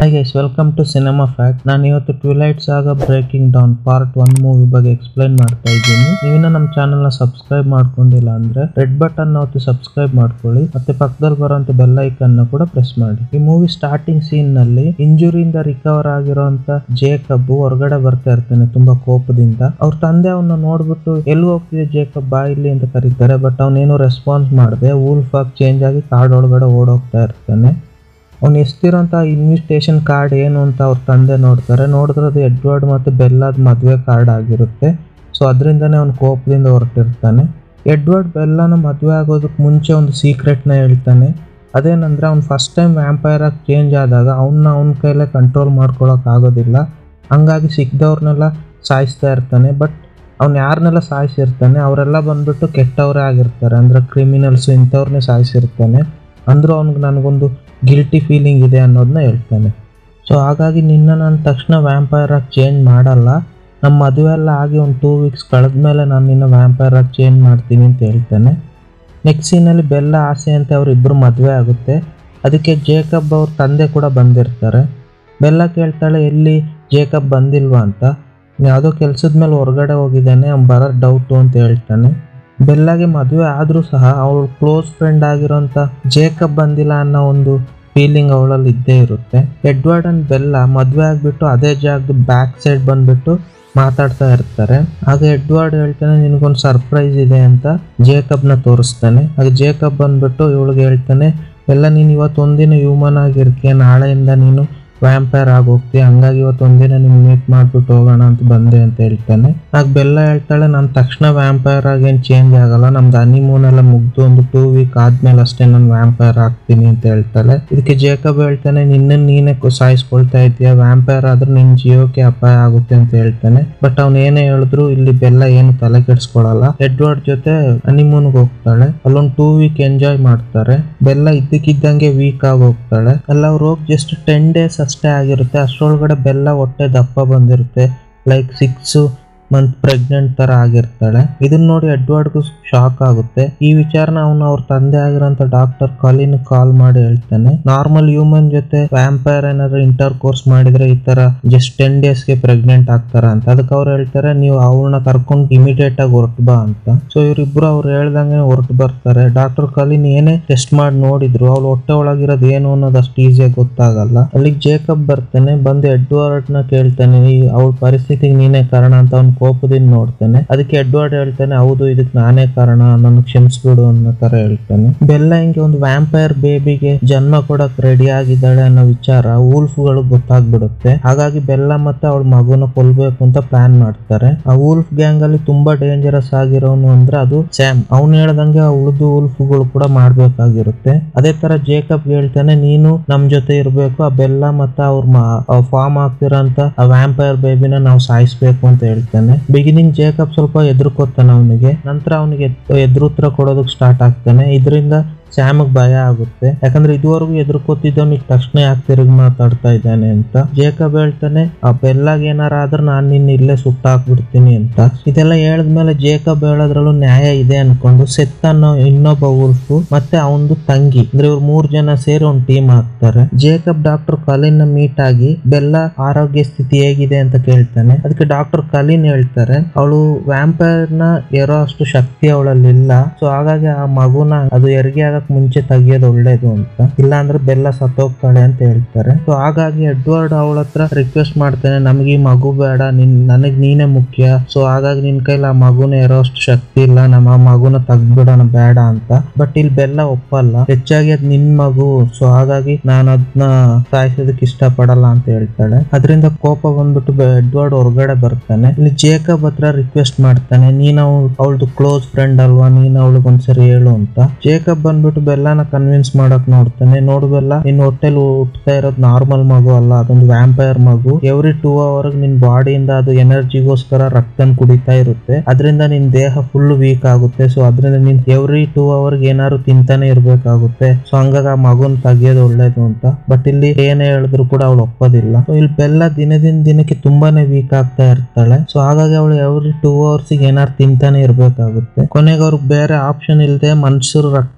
hi guys welcome to cinema fact ನಾನು ಇವತ್ತು Twilight saga breaking down part one movie ಬಗ್ಗೆ explain ಮಾಡ್ತಾ ಇದ್ದೀನಿ ನೀವಿನ್ನ ನಮ್ಮ ಚಾನೆಲ್ನ ಸಬ್ಸ್ಕ್ರೈಬ್ ಮಾಡ್ಕೊಂಡಿಲ್ಲ ಅಂದ್ರೆ ರೆಡ್ ಬಟನ್ ಒತ್ತಿ ಸಬ್ಸ್ಕ್ರೈಬ್ ಮಾಡ್ಕೊಳ್ಳಿ ಮತ್ತೆ ಪಕ್ಕದಲ್ಲಿ ಬರುವಂತ ಬೆಲ್ ಐಕನ್ ಕೂಡ ಪ್ರೆಸ್ ಮಾಡಿ ಈ ಮೂವಿ ಸ್ಟಾರ್ಟಿಂಗ್ ಸೀನ್ ನಲ್ಲಿ ಇಂಜುರಿಯಿಂದ ರಿಕವರ್ ಆಗಿರುವಂತ ಜೇಕಬ್ ಹೊರಗಡೆ ಬರ್ತಾ ಇರ್ತಾನೆ ತುಂಬಾ ಕೋಪದಿಂದ ಅವ್ರ ತಂದೆ ಅವನ್ನ ನೋಡ್ಬಿಟ್ಟು ಎಲ್ಲಿ ಹೋಗ್ತಿದೆ ಜೇಕಬ್ ಬಾ ಇಲ್ಲಿ ಅಂತ ಕರೀತಾರೆ ಬಟ್ ಅವನೇನು ರೆಸ್ಪಾನ್ಸ್ ಮಾಡದೆ ವೂಲ್ಫ್ ಆಗಿ ಚೇಂಜ್ ಆಗಿ ಕಾಡೊಳಗಡೆ ಓಡೋಗ್ತಾ ಇರ್ತಾನೆ ಅವ್ನು ಎಷ್ಟಿರೋಂಥ ಇನ್ವಿಟೇಷನ್ ಕಾರ್ಡ್ ಏನು ಅಂತ ಅವ್ರ ತಂದೆ ನೋಡ್ತಾರೆ ನೋಡಿದ್ರೆ ಅದು ಎಡ್ವರ್ಡ್ ಮತ್ತು ಬೆಲ್ಲಾದ ಮದುವೆ ಕಾರ್ಡ್ ಆಗಿರುತ್ತೆ ಸೊ ಅದರಿಂದನೇ ಅವ್ನು ಕೋಪದಿಂದ ಹೊರಟಿರ್ತಾನೆ ಎಡ್ವರ್ಡ್ ಬೆಲ್ಲನ ಮದುವೆ ಆಗೋದಕ್ಕೆ ಮುಂಚೆ ಒಂದು ಸೀಕ್ರೆಟ್ನ ಹೇಳ್ತಾನೆ ಅದೇನಂದ್ರೆ ಅವ್ನು ಫಸ್ಟ್ ಟೈಮ್ ವ್ಯಾಂಪೈರ್ ಆಗಿ ಚೇಂಜ್ ಆದಾಗ ಅವನ್ನ ಅವನ ಕೈಲೇ ಕಂಟ್ರೋಲ್ ಮಾಡ್ಕೊಳಕ್ ಆಗೋದಿಲ್ಲ ಹಂಗಾಗಿ ಸಿಕ್ದವ್ರನ್ನೆಲ್ಲ ಸಾಯಿಸ್ತಾ ಇರ್ತಾನೆ ಬಟ್ ಅವ್ನು ಯಾರನ್ನೆಲ್ಲ ಸಾಯಿಸಿರ್ತಾನೆ ಅವರೆಲ್ಲ ಬಂದ್ಬಿಟ್ಟು ಕೆಟ್ಟವರೇ ಆಗಿರ್ತಾರೆ ಅಂದರೆ ಕ್ರಿಮಿನಲ್ಸ್ ಇಂಥವ್ರನ್ನೇ ಸಾಯಿಸಿರ್ತಾನೆ ಅಂದರೂ ಅವ್ನಿಗೆ ನನಗೊಂದು ಗಿಲ್ಟಿ ಫೀಲಿಂಗ್ ಇದೆ ಅನ್ನೋದನ್ನ ಹೇಳ್ತಾನೆ ಸೊ ಹಾಗಾಗಿ ನಿನ್ನ ನಾನು ತಕ್ಷಣ ವ್ಯಾಂಪೈರ್ ಆಗಿ ಚೇಂಜ್ ಮಾಡಲ್ಲ ನಮ್ಮ ಮದುವೆ ಎಲ್ಲ ಆಗಿ ಒಂದು ಟೂ ವೀಕ್ಸ್ ಕಳೆದ್ಮೇಲೆ ನಾನು ನಿನ್ನ ವ್ಯಾಂಪೈರ್ ಆಗಿ ಚೇಂಜ್ ಮಾಡ್ತೀನಿ ಅಂತ ಹೇಳ್ತಾನೆ ನೆಕ್ಸ್ಟ್ ಸೀನಲ್ಲಿ ಬೆಲ್ಲ ಆಸೆ ಅಂತ ಅವರಿಬ್ಬರು ಮದುವೆ ಆಗುತ್ತೆ ಅದಕ್ಕೆ ಜೇಕಬ್ ಅವ್ರ ತಂದೆ ಕೂಡ ಬಂದಿರ್ತಾರೆ ಬೆಲ್ಲ ಕೇಳ್ತಾಳೆ ಎಲ್ಲಿ ಜೇಕಬ್ ಬಂದಿಲ್ವಾ ಅಂತ ಯಾವುದೋ ಕೆಲಸದ ಮೇಲೆ ಹೊರಗಡೆ ಹೋಗಿದ್ದಾನೆ ಅವ್ನು ಬರೋದು ಡೌಟು ಅಂತ ಹೇಳ್ತಾನೆ ಬೆಲ್ಲಾಗೆ ಮದುವೆ ಆದರೂ ಸಹ ಅವಳು ಕ್ಲೋಸ್ ಫ್ರೆಂಡ್ ಆಗಿರೋಂಥ ಜೇಕಬ್ ಬಂದಿಲ್ಲ ಅನ್ನೋ ಒಂದು ಫೀಲಿಂಗ್ ಅವಳಲ್ಲಿ ಇದ್ದೇ ಇರುತ್ತೆ ಎಡ್ವರ್ಡ್ ಅಂಡ್ ಬೆಲ್ಲ ಮದುವೆ ಆಗಿಬಿಟ್ಟು ಅದೇ ಜಾಗದ ಬ್ಯಾಕ್ ಸೈಡ್ ಬಂದ್ಬಿಟ್ಟು ಮಾತಾಡ್ತಾ ಇರ್ತಾರೆ ಆಗ ಎಡ್ವರ್ಡ್ ಹೇಳ್ತಾನೆ ನಿನಗೊಂದು ಸರ್ಪ್ರೈಸ್ ಇದೆ ಅಂತ ಜೇಕಬ್ನ ತೋರಿಸ್ತಾನೆ ಆಗ ಜೇಕಬ್ ಬಂದ್ಬಿಟ್ಟು ಇವಳಿಗೆ ಹೇಳ್ತಾನೆ ಎಲ್ಲ ನೀನು ಇವತ್ತು ಒಂದಿನ ಹ್ಯೂಮನ್ ಆಗಿರ್ತೀಯ ನಾಳೆಯಿಂದ ನೀನು ವ್ಯಾಂಪೈರ್ ಆಗಿ ಹೋಗ್ತೀಯ ಹಂಗಾಗಿ ಇವತ್ತು ಒಂದಿನ ನಿಮ್ ಮೀಟ್ ಮಾಡ್ಬಿಟ್ಟು ಹೋಗೋಣ ಅಂತ ಬಂದೆ ಅಂತ ಹೇಳ್ತಾನೆ ಆಗ ಬೆಲ್ಲ ಹೇಳ್ತಾಳೆ ನಾನು ತಕ್ಷಣ ವ್ಯಾಂಪೈರ್ ಆಗಿ ಏನು ಚೇಂಜ್ ಆಗಲ್ಲ ನಮ್ದು ಹನಿಮೂನ್ ಎಲ್ಲ ಮುಗ್ದು ಒಂದು ಟೂ ವೀಕ್ ಆದ್ಮೇಲೆ ಅಷ್ಟೇ ನಾನು ವ್ಯಾಂಪೈರ್ ಆಗ್ತೀನಿ ಅಂತ ಹೇಳ್ತಾಳೆ ಇದಕ್ಕೆ ಜೇಕಬ್ ಹೇಳ್ತಾನೆ ನಿನ್ನ ನೀನೇ ಕು- ಸಾಯಿಸ್ಕೊಳ್ತಾ ಇದೀಯ ವ್ಯಾಂಪೈರ್ ಆದ್ರೆ ನಿನ್ ಜೀವಕ್ಕೆ ಅಪಾಯ ಆಗುತ್ತೆ ಅಂತ ಹೇಳ್ತಾನೆ ಬಟ್ ಅವ್ನು ಏನೇ ಹೇಳಿದ್ರು ಇಲ್ಲಿ ಬೆಲ್ಲ ಏನು ತಲೆ ಕೆಡಿಸ್ಕೊಳಲ್ಲ ಎಡ್ವರ್ಡ್ ಜೊತೆ ಹನಿಮೂನ್ಗೆ ಹೋಗ್ತಾಳೆ ಅಲ್ಲೊಂದು ಟೂ ವೀಕ್ ಎಂಜಾಯ್ ಮಾಡ್ತಾರೆ ಬೆಲ್ಲ ಇದ್ದಕ್ಕಿದ್ದಂಗೆ ವೀಕ್ ಆಗಿ ಹೋಗ್ತಾಳೆ ಅಲ್ಲ ಅವ್ರು ಹೋಗಿ ಜಸ್ಟ್ ಟೆನ್ ಡೇಸ್ ಅಷ್ಟೇ ಆಗಿರುತ್ತೆ ಅಷ್ಟರೊಳಗಡೆ ಬೆಲ್ಲ ಹೊಟ್ಟೆ ದಪ್ಪ ಬಂದಿರುತ್ತೆ ಲೈಕ್ ಸಿಕ್ಸ್ ಮಂತ್ ಪ್ರೆಗ್ನೆಂಟ್ ತರ ಆಗಿರ್ತಾಳೆ ಇದನ್ನ ನೋಡಿ ಎಡ್ವರ್ಡ್ಗೂ ಶಾಕ್ ಆಗುತ್ತೆ ಈ ವಿಚಾರನ ಅವನು ಅವ್ರ ತಂದೆ ಆಗಿರೋಂಥ ಡಾಕ್ಟರ್ ಕಾಲಿನ್ ಕಾಲ್ ಮಾಡಿ ಹೇಳ್ತಾನೆ ನಾರ್ಮಲ್ ಹ್ಯೂಮನ್ ಜೊತೆ ವ್ಯಾಂಪೈರ್ ಏನಾದ್ರು ಇಂಟರ್ ಕೋರ್ಸ್ ಮಾಡಿದ್ರೆ ಈ ತರ ಜಸ್ಟ್ ಟೆನ್ ಡೇಸ್ಗೆ ಪ್ರೆಗ್ನೆಂಟ್ ಆಗ್ತಾರ ಅಂತ ಅದಕ್ಕೆ ಅವ್ರು ಹೇಳ್ತಾರೆ ನೀವು ಅವ್ರನ್ನ ಕರ್ಕೊಂಡು ಇಮಿಡಿಯೇಟ್ ಆಗಿ ಹೊರಟು ಬಾ ಅಂತ ಸೊ ಇವರಿಬ್ರು ಅವ್ರು ಹೇಳ್ದಂಗೆ ಹೊರಟು ಬರ್ತಾರೆ ಡಾಕ್ಟರ್ ಕಲಿನ್ ಏನೇ ಟೆಸ್ಟ್ ಮಾಡಿ ನೋಡಿದ್ರು ಅವ್ಳು ಹೊಟ್ಟೆ ಒಳಗಿರೋದು ಏನು ಅನ್ನೋದು ಅಷ್ಟು ಈಸಿಯಾಗಿ ಗೊತ್ತಾಗಲ್ಲ ಅಲ್ಲಿಗೆ ಜೇಕಬ್ ಬರ್ತಾನೆ ಬಂದು ಎಡ್ವರ್ಡ್ ನ ಕೇಳ್ತಾನೆ ಅವಳ ಪರಿಸ್ಥಿತಿಗೆ ನೀನೇ ಕಾರಣ ಅಂತ ಅವ್ನ ಕೋಪದಿಂದ ನೋಡ್ತಾನೆ ಅದಕ್ಕೆ ಎಡ್ವರ್ಡ್ ಹೇಳ್ತಾನೆ ಹೌದು ಇದಕ್ಕೆ ನಾನೇ ಕಾರಣ ನನ್ನ ಕ್ಷಮಿಸ್ಬಿಡು ಅನ್ನೋ ತರ ಹೇಳ್ತಾನೆ ಬೆಲ್ಲ ಹಿಂಗೆ ಒಂದು ವ್ಯಾಂಪೈರ್ ಬೇಬಿಗೆ ಜನ್ಮ ಕೊಡಕ್ ರೆಡಿ ಆಗಿದ್ದಾಳೆ ಅನ್ನೋ ವಿಚಾರ ಗಳು ಗೊತ್ತಾಗ್ಬಿಡುತ್ತೆ ಹಾಗಾಗಿ ಬೆಲ್ಲ ಮತ್ತೆ ಅವಳ ಮಗುನ ಕೊಲ್ಬೇಕು ಅಂತ ಪ್ಲಾನ್ ಮಾಡ್ತಾರೆ ಆ ವೂಲ್ಫ್ ಗ್ಯಾಂಗ್ ಅಲ್ಲಿ ತುಂಬಾ ಡೇಂಜರಸ್ ಆಗಿರೋನು ಅಂದ್ರೆ ಅದು ಸ್ಯಾಮ್ ಅವ್ನು ಹೇಳ್ದಂಗೆ ಆ ಉಳಿದು ಗಳು ಕೂಡ ಮಾಡ್ಬೇಕಾಗಿರುತ್ತೆ ಅದೇ ತರ ಜೇಕಬ್ ಹೇಳ್ತಾನೆ ನೀನು ನಮ್ ಜೊತೆ ಇರ್ಬೇಕು ಆ ಬೆಲ್ಲ ಮತ್ತೆ ಅವ್ರ ಫಾರ್ಮ್ ಆಗ್ತಿರೋಂತ ಆ ವ್ಯಾಂಪೈರ್ ಬೇಬಿನ ನಾವು ಸಾಯಿಸ್ಬೇಕು ಅಂತ ಹೇಳ್ತಾನೆ ಬಿಗಿನಿಂಗ್ ಜೇಕಬ್ ಸ್ವಲ್ಪ ಎದುರ್ಕೋತಾನೆ ಅವನಿಗೆ ನಂತರ ಅವನಿಗೆ ಎದುರುತ್ತರ ಕೊಡೋದಕ್ಕೆ ಸ್ಟಾರ್ಟ್ ಆಗ್ತಾನೆ ಇದರಿಂದ ಸ್ಯಾಮ್ಗ್ ಭಯ ಆಗುತ್ತೆ ಯಾಕಂದ್ರೆ ಇದುವರೆಗೂ ಎದುರ್ಕೋತಿದ್ದವನಿಗೆ ತಕ್ಷಣ ಯಾಕೆ ತಿರುಗಿ ಮಾತಾಡ್ತಾ ಇದ್ದಾನೆ ಅಂತ ಜೇಕಬ್ ಹೇಳ್ತಾನೆ ಆ ಬೆಲ್ಲಾಗ ಏನಾರ ಆದ್ರೆ ನಾನು ನಿನ್ನ ಇಲ್ಲೇ ಸುಟ್ಟಾಕ್ಬಿಡ್ತೀನಿ ಅಂತ ಇದೆಲ್ಲ ಹೇಳಿದ್ಮೇಲೆ ಜೇಕಬ್ ಹೇಳೋದ್ರಲ್ಲೂ ನ್ಯಾಯ ಇದೆ ಅನ್ಕೊಂಡು ಸೆತ್ ಅನ್ನೋ ಇನ್ನೊಬ್ಬ ಉಲ್ಫು ಮತ್ತೆ ಅವನದು ತಂಗಿ ಅಂದ್ರೆ ಇವ್ರು ಮೂರ್ ಜನ ಸೇರಿ ಒಂದು ಟೀಮ್ ಹಾಕ್ತಾರೆ ಜೇಕಬ್ ಡಾಕ್ಟರ್ ಕಲಿನ್ ಮೀಟ್ ಆಗಿ ಬೆಲ್ಲ ಆರೋಗ್ಯ ಸ್ಥಿತಿ ಹೇಗಿದೆ ಅಂತ ಕೇಳ್ತಾನೆ ಅದಕ್ಕೆ ಡಾಕ್ಟರ್ ಕಲಿನ್ ಹೇಳ್ತಾರೆ ಅವಳು ವ್ಯಾಂಪೈರ್ ನ ಏರೋ ಅಷ್ಟು ಶಕ್ತಿ ಅವಳಲ್ಲಿ ಇಲ್ಲ ಸೊ ಹಾಗಾಗಿ ಆ ಮಗುನ ಅದು ಹೆರಿಗೆ ಆಗಕ್ ಮುಂಚೆ ತೆಗಿಯೋದು ಒಳ್ಳೇದು ಅಂತ ಇಲ್ಲ ಅಂದ್ರೆ ಬೆಲ್ಲ ಸತ್ತೋಗ್ತಾಳೆ ಅಂತ ಹೇಳ್ತಾರೆ ಸೊ ಹಾಗಾಗಿ ಎಡ್ವರ್ಡ್ ಅವಳ ಹತ್ರ ರಿಕ್ವೆಸ್ಟ್ ಮಾಡ್ತಾನೆ ನಮ್ಗೆ ಈ ಮಗು ಬೇಡ ನಿನ್ ನನಗ್ ನೀನೇ ಮುಖ್ಯ ಸೊ ಹಾಗಾಗಿ ನಿನ್ ಕೈಲಿ ಆ ಮಗುನ ಇರೋ ಅಷ್ಟು ಶಕ್ತಿ ಇಲ್ಲ ನಮ್ಮ ಆ ಮಗುನ ತೆಗ್ದ್ಬಿಡೋಣ ಬೇಡ ಅಂತ ಬಟ್ ಇಲ್ಲಿ ಬೆಲ್ಲ ಒಪ್ಪಲ್ಲ ಹೆಚ್ಚಾಗಿ ಅದ್ ನಿನ್ ಮಗು ಸೊ ಹಾಗಾಗಿ ನಾನು ಅದನ್ನ ಸಾಯಿಸೋದಕ್ಕೆ ಇಷ್ಟಪಡಲ್ಲ ಅಂತ ಹೇಳ್ತಾಳೆ ಅದರಿಂದ ಕೋಪ ಬಂದ್ಬಿಟ್ಟು ಬೆ- ಎಡ್ವರ್ಡ್ ಹೊರಗಡೆ ಬರ್ತಾನೆ ಇಲ್ಲಿ ಜೇಕಬ್ ಹತ್ರ ರಿಕ್ವೆಸ್ಟ್ ಮಾಡ್ತಾನೆ ನೀನ್ ಅವಳದು ಕ್ಲೋಸ್ ಫ್ರೆಂಡ್ ಅಲ್ವಾ ನೀನ್ ಅವಳಿಗೆ ಒಂದ್ಸರಿ ಹೇಳು ಅಂತ ಜೇಕಬ್ ಬಂದ್ಬಿಟ್ಟು ಬೆಲ್ಲನ ಕನ್ವಿನ್ಸ್ ಮಾಡಕ್ ನೋಡ್ತಾನೆ ನೋಡು ಬೆಲ್ಲ ನಿನ್ ಹೊಟ್ಟೆಲಿ ಹುಟ್ತಾ ಇರೋದು ನಾರ್ಮಲ್ ಮಗು ಅಲ್ಲ ಅದೊಂದು ವ್ಯಾಂಪೈರ್ ಮಗು ಎವ್ರಿ ಟೂ ಅವರ್ ನಿನ್ ಬಾಡಿಯಿಂದ ಅದು ಎನರ್ಜಿಗೋಸ್ಕರ ರಕ್ತನ ಕುಡಿತಾ ಇರುತ್ತೆ ಅದರಿಂದ ನಿನ್ ದೇಹ ಫುಲ್ ವೀಕ್ ಆಗುತ್ತೆ ಸೊ ಅದರಿಂದ ನೀನ್ ಎವ್ರಿ ಟೂ ಅವರ್ಗೆ ಏನಾದ್ರು ತಿಂತಾನೆ ಇರ್ಬೇಕಾಗುತ್ತೆ ಸೊ ಹಂಗಾಗಿ ಆ ಮಗುನ್ ತೆಗಿಯೋದು ಒಳ್ಳೇದು ಅಂತ ಬಟ್ ಇಲ್ಲಿ ಏನೇ ಹೇಳಿದ್ರು ಕೂಡ ಅವಳು ಒಪ್ಪೋದಿಲ್ಲ ಸೊ ಇಲ್ಲಿ ಬೆಲ್ಲ ದಿನದಿಂದ ದಿನಕ್ಕೆ ತುಂಬಾನೇ ವೀಕ್ ಆಗ್ತಾ ಇರ್ತಾಳೆ ಸೊ ಹಾಗಾಗಿ ಅವಳು ಎವ್ರಿ ಟೂ ಅವರ್ಸ್ ಏನಾರು ತಿಂತಾನೆ ಇರ್ಬೇಕಾಗುತ್ತೆ ಕೊನೆಗೆ ಅವ್ರಿಗೆ ಬೇರೆ ಆಪ್ಷನ್ ಇಲ್ಲದೆ ಮನುಷ್ಯರು ರಕ್ತನ ತಗೋ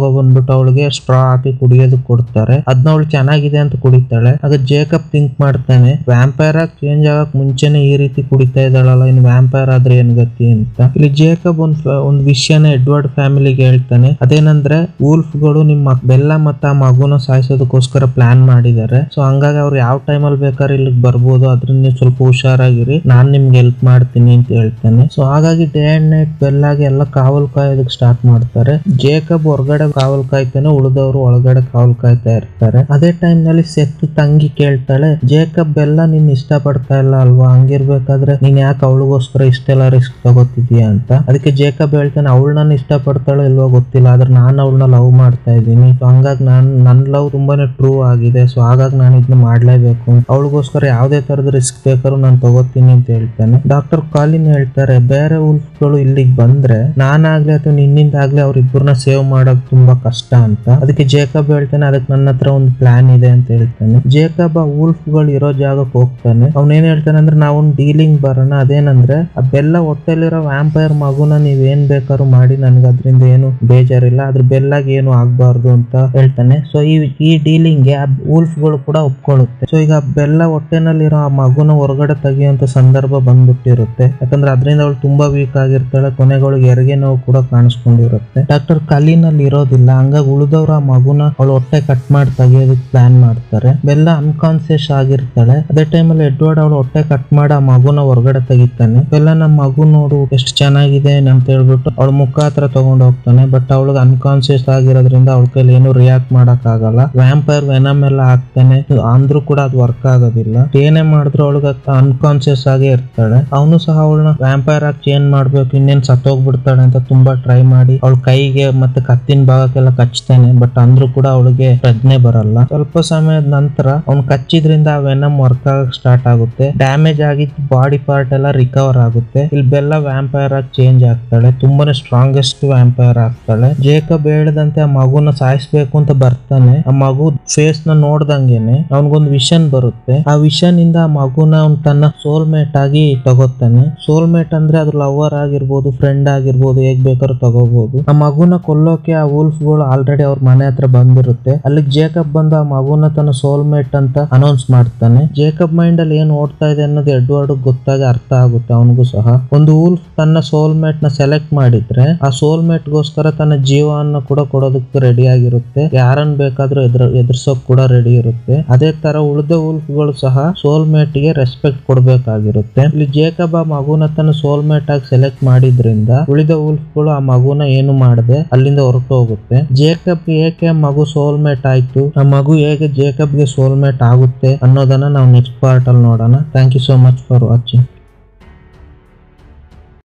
ತಗೊಬಂದ್ಬಿಟ್ಟು ಅವಳಿಗೆ ಸ್ಟ್ರಾ ಹಾಕಿ ಕುಡಿಯೋದಕ್ಕೆ ಕೊಡ್ತಾರೆ ಅದನ್ನ ಅವಳು ಚೆನ್ನಾಗಿದೆ ಅಂತ ಕುಡಿತಾಳೆ ಆಗ ಜೇಕಬ್ ಥಿಂಕ್ ಮಾಡ್ತಾನೆ ವ್ಯಾಂಪೈರ್ ಆಗಿ ಚೇಂಜ್ ಆಗಕ್ ಮುಂಚೆನೆ ಈ ರೀತಿ ಕುಡಿತಾ ಇದ್ದಾಳಲ್ಲ ಇನ್ನು ವ್ಯಾಂಪೈರ್ ಆದ್ರೆ ಏನ್ ಗತಿ ಅಂತ ಇಲ್ಲಿ ಜೇಕಬ್ ಒಂದ್ ಫ- ಒಂದ್ ವಿಷಯನ ಎಡ್ವರ್ಡ್ ಫ್ಯಾಮಿಲಿಗೆ ಹೇಳ್ತಾನೆ ಅದೇನಂದ್ರೆ wolf ಗಳು ನಿಮ್ಮ ಬೆಲ್ಲ ಮತ್ತೆ ಆ ಮಗುನ ಸಾಯಿಸೋದಕ್ಕೋಸ್ಕರ ಪ್ಲಾನ್ ಮಾಡಿದ್ದಾರೆ ಸೊ ಹಂಗಾಗಿ ಅವ್ರು ಯಾವ ಟೈಮಲ್ಲಿ ಬೇಕಾದ್ರೆ ಇಲ್ಲಿಗೆ ಬರ್ಬೋದು ಅದ್ರಿಂದ ನೀವು ಸ್ವಲ್ಪ ಹುಷಾರಾಗಿರಿ ನಾನ್ ನಿಮ್ಗೆ ಹೆಲ್ಪ್ ಮಾಡ್ತೀನಿ ಅಂತ ಹೇಳ್ತಾನೆ ಸೊ ಹಾಗಾಗಿ ಡೇ ಅಂಡ್ ನೈಟ್ ಬೆಲ್ಲಾಗಿ ಎಲ್ಲ ಕಾವಲು ಕಾಯೋದಕ್ಕೆ ಸ್ಟಾರ್ಟ್ ಮಾಡ್ತಾರೆ ಜೇಕಬ್ ಹೊರಗಡೆ ಕಾವಲು ಕಾಯ್ತಾನೆ ಉಳಿದವರು ಒಳಗಡೆ ಕಾವಲು ಕಾಯ್ತಾ ಇರ್ತಾರೆ ಅದೇ ಟೈಮ್ ನಲ್ಲಿ ಸೆತ್ ತಂಗಿ ಕೇಳ್ತಾಳೆ ಜೇಕಬ್ ಬೆಲ್ಲ ನೀನ್ ಇಷ್ಟ ಪಡ್ತಾ ಇಲ್ಲ ಅಲ್ವಾ ಹಂಗಿರ್ಬೇಕಾದ್ರೆ ನೀನ್ ಯಾಕೆ ಅವಳಿಗೋಸ್ಕರ ಇಷ್ಟೆಲ್ಲ ರಿಸ್ಕ್ ತಗೋತಿದ್ಯಾ ಅಂತ ಅದಕ್ಕೆ ಜೇಕಬ್ ಹೇಳ್ತಾನೆ ಅವಳು ನನ್ನ ಇಷ್ಟ ಪಡ್ತಾಳೋ ಇಲ್ವೋ ಗೊತ್ತಿಲ್ಲ ಆದ್ರೆ ನಾನು ಅವಳನ್ನ ಲವ್ ಮಾಡ್ತಾ ಇದ್ದೀನಿ ಸೊ ಹಂಗಾಗಿ ನಾನು ನನ್ನ ಲವ್ ತುಂಬಾನೇ ಟ್ರೂ ಆಗಿದೆ ಸೊ ಹಾಗಾಗಿ ನಾನು ಇದನ್ನ ಮಾಡ್ಲೇಬೇಕು ಅವಳಿಗೋಸ್ಕರ ಯಾವುದೇ ತರದ ರಿಸ್ಕ್ ಬೇಕಾದ್ರೂ ನಾನು ತಗೋತೀನಿ ಅಂತ ಹೇಳ್ತಾನೆ ಡಾಕ್ಟರ್ ಕಾಲಿನ್ ಹೇಳ್ತಾರೆ ಬೇರೆ ಉಲ್ಫ್ಗಳು ಇಲ್ಲಿಗೆ ಬಂದ್ರೆ ನಾನಾಗ್ಲಿ ಅಥವಾ ನಿನ್ನಿಂದ ಆಗ್ಲಿ ಅವ್ರಿಬ್ಬರನ್ನ ಸೇವ್ ಮಾಡೋದು ತುಂಬಾ ಕಷ್ಟ ಅಂತ ಅದಕ್ಕೆ ಜೇಕಬ್ ಹೇಳ್ತಾನೆ ಅದಕ್ಕೆ ನನ್ನ ಹತ್ರ ಒಂದು ಪ್ಲಾನ್ ಇದೆ ಅಂತ ಹೇಳ್ತಾನೆ ಜೇಕಬ್ ಆ ಗಳು ಇರೋ ಜಾಗಕ್ಕೆ ಹೋಗ್ತಾನೆ ಅವ್ನೇನ್ ಹೇಳ್ತಾನೆ ಅಂದ್ರೆ ನಾವು ಡೀಲಿಂಗ್ ಬರೋಣ ಅದೇನಂದ್ರೆ ಆ ಬೆಲ್ಲ ಹೊಟ್ಟೆಲಿರೋ ವ್ಯಾಂಪೈರ್ ಮಗುನ ನೀವ್ ಏನ್ ಬೇಕಾದ್ರೂ ಮಾಡಿ ನನ್ಗೆ ಅದರಿಂದ ಏನು ಬೇಜಾರಿಲ್ಲ ಅದ್ರ ಬೆಲ್ಲಾಗಿ ಏನು ಆಗ್ಬಾರ್ದು ಅಂತ ಹೇಳ್ತಾನೆ ಸೊ ಈ ಈ ಡೀಲಿಂಗ್ಗೆ ಆ ಗಳು ಕೂಡ ಒಪ್ಕೊಳ್ಳುತ್ತೆ ಸೊ ಈಗ ಬೆಲ್ಲ ಹೊಟ್ಟೆನಲ್ಲಿರೋ ಆ ಮಗುನ ಹೊರಗಡೆ ತೆಗಿಯುವಂತ ಸಂದರ್ಭ ಬಂದ್ಬಿಟ್ಟಿರುತ್ತೆ ಯಾಕಂದ್ರೆ ಅದರಿಂದ ಅವಳು ತುಂಬಾ ವೀಕ್ ಆಗಿರ್ತಾಳೆ ಕೊನೆಗಳಿಗೆ ಹೆರಿಗೆ ನೋವು ಕೂಡ ಕಾಣಿಸ್ಕೊಂಡಿರುತ್ತೆ ಡಾಕ್ಟರ್ ಕಲ್ಲಿನಲ್ಲಿ ಇರೋದಿಲ್ಲ ಹಂಗಾಗಿ ಉಳಿದವ್ರು ಆ ಮಗುನ ಅವಳು ಹೊಟ್ಟೆ ಕಟ್ ಮಾಡಿ ತೆಗಿಯೋದಕ್ಕೆ ಪ್ಲಾನ್ ಮಾಡ್ತಾರೆ ಬೆಲ್ಲ ಅನ್ಕಾನ್ಸಿಯಸ್ ಆಗಿರ್ತಾಳೆ ಅದೇ ಟೈಮಲ್ಲಿ ಎಡ್ವರ್ಡ್ ಅವಳು ಹೊಟ್ಟೆ ಕಟ್ ಮಾಡಿ ಆ ಮಗುನ ಹೊರಗಡೆ ತೆಗಿತಾನೆ ಬೆಲ್ಲ ನಮ್ಮ ಮಗು ನೋಡು ಎಷ್ಟು ಚೆನ್ನಾಗಿದೆ ಅಂತ ಹೇಳ್ಬಿಟ್ಟು ಅವಳ ಮುಖ ಹತ್ರ ತಗೊಂಡು ಹೋಗ್ತಾನೆ ಬಟ್ ಅವಳಿಗೆ ಅನ್ಕಾನ್ಸಿಯಸ್ ಆಗಿರೋದ್ರಿಂದ ಅವಳ ಕೈಲಿ ಏನು ರಿಯಾಕ್ಟ್ ಮಾಡಕ್ ಆಗಲ್ಲ ವ್ಯಾಂಪೈರ್ ವೆನಮ್ ಎಲ್ಲ ಹಾಕ್ತಾನೆ ಅಂದ್ರೂ ಕೂಡ ಅದು ವರ್ಕ್ ಆಗೋದಿಲ್ಲ ಏನೇ ಮಾಡಿದ್ರು ಅವಳಿಗೆ ಅನ್ಕಾನ್ಸಿಯಸ್ ಆಗೇ ಇರ್ತಾಳೆ ಅವನು ಸಹ ಅವಳನ್ನ ವ್ಯಾಂಪೈರ್ ಆಗಿ ಚೇಂಜ್ ಮಾಡ್ಬೇಕು ಇನ್ನೇನ್ ಸತ್ತೋಗ್ಬಿಡ್ತಾಳೆ ಅಂತ ತುಂಬಾ ಟ್ರೈ ಮಾಡಿ ಅವಳ ಕೈಗೆ ಮತ್ತೆ ಕತ್ತಿನ ಭಾಗಕ್ಕೆಲ್ಲ ಕಚ್ತಾನೆ ಬಟ್ ಅಂದ್ರೂ ಕೂಡ ಅವಳಿಗೆ ಪ್ರಜ್ಞೆ ಬರಲ್ಲ ಸ್ವಲ್ಪ ಸಮಯದ ನಂತರ ಅವ್ನು ಕಚ್ಚಿದ್ರಿಂದ ಆ ವೆನಮ್ ವರ್ಕ್ ಆಗಕ್ ಸ್ಟಾರ್ಟ್ ಆಗುತ್ತೆ ಡ್ಯಾಮೇಜ್ ಆಗಿದ್ದ ಬಾಡಿ ಪಾರ್ಟ್ ಎಲ್ಲ ರಿಕವರ್ ಆಗುತ್ತೆ ಇಲ್ಲಿ ಬೆಲ್ಲ ವ್ಯಾಂಪೈರ್ ಆಗಿ ಚೇಂಜ್ ಆಗ್ತಾಳೆ ತುಂಬಾನೇ ಸ್ಟ್ರಾಂಗೆಸ್ಟ್ ವ್ಯಾಂಪೈರ್ ಆಗ್ತಾಳೆ ಜೇಕಬ್ ಹೇಳ್ದಂತೆ ಆ ಮಗುನ ಸಾಯಿಸ್ಬೇಕು ಅಂತ ಬರ್ತಾನೆ ಆ ಮಗು ಫೇಸ್ ನ ನೋಡ್ದಂಗೆನೆ ಅವನಿಗೊಂದು ವಿಷನ್ ಬರುತ್ತೆ ಆ ವಿಷನ್ ಇಂದ ಆ ಮಗುನ ಅವ್ನು ತನ್ನ ಸೋಲ್ಮೇಟ್ ಆಗಿ ತಗೋತಾನೆ ಸೋಲ್ಮೇಟ್ ಅಂದ್ರೆ ಅದು ಲವರ್ ಆಗಿರ್ಬೋದು ಫ್ರೆಂಡ್ ಆಗಿರ್ಬೋದು ಹೇಗ್ ಬೇಕಾದ್ರೂ ತಗೋಬಹುದು ಆ ಮಗುನ ಕೊಲ್ಲೋಕೆ ಆ ಗಳು ಆಲ್ರೆಡಿ ಅವ್ರ ಮನೆ ಹತ್ರ ಬಂದಿರುತ್ತೆ ಅಲ್ಲಿ ಜೇಕಬ್ ಬಂದು ಆ ಮಗುನ ತನ್ನ ಸೋಲ್ಮೇಟ್ ಅಂತ ಅನೌನ್ಸ್ ಮಾಡ್ತಾನೆ ಜೇಕಬ್ ಮೈಂಡ್ ಅಲ್ಲಿ ಏನ್ ಓಡ್ತಾ ಇದೆ ಅನ್ನೋದು ಎಡ್ವರ್ಡ್ ಗೊತ್ತಾಗಿ ಅರ್ಥ ಆಗುತ್ತೆ ಅವನಿಗೂ ಸಹ ಒಂದು ಊಲ್ಫ್ ತನ್ನ ಸೋಲ್ಮೇಟ್ ನ ಸೆಲೆಕ್ಟ್ ಮಾಡಿದ್ರೆ ಆ ಸೋಲ್ಮೇಟ್ ಗೋಸ್ಕರ ತನ್ನ ಜೀವವನ್ನು ಕೂಡ ಕೊಡೋದಕ್ಕೆ ರೆಡಿ ಆಗಿರುತ್ತೆ ಯಾರನ್ನ ಬೇಕಾದ್ರೂ ಎದುರ ಎದುರ್ಸೋಕ್ ಕೂಡ ರೆಡಿ ಇರುತ್ತೆ ಅದೇ ತರ ಉಳಿದ ಗಳು ಸಹ ಸೋಲ್ಮೇಟ್ ಗೆ ರೆಸ್ಪೆಕ್ಟ್ ಕೊಡ್ಬೇಕಾಗಿರುತ್ತೆ ಇಲ್ಲಿ ಜೇಕಬ್ ಆ ಮಗುನ ತನ್ನ ಸೋಲ್ಮೇಟ್ ಆಗಿ ಸೆಲೆಕ್ಟ್ ಮಾಡಿದ್ರಿಂದ ಉಳಿದ ಗಳು ಆ ಮಗುನ ಏನು ಮಾಡದೆ ಅಲ್ಲಿಂದ ಹೊರಟು ಹೋಗುತ್ತೆ ಜೇಕಬ್ ಏಕೆ ಆ ಮಗು ಸೋಲ್ಮೇಟ್ ಆಯ್ತು ಆ ಮಗು ಹೇಗೆ ಜೇಕಬ್ಗೆ ಸೋಲ್ಮೇಟ್ ಆಗುತ್ತೆ ಅನ್ನೋದನ್ನ ನಾವು ನೆಕ್ಸ್ಟ್ ಪಾರ್ಟ್ ಅಲ್ಲಿ ನೋಡೋಣ thank you so much for watching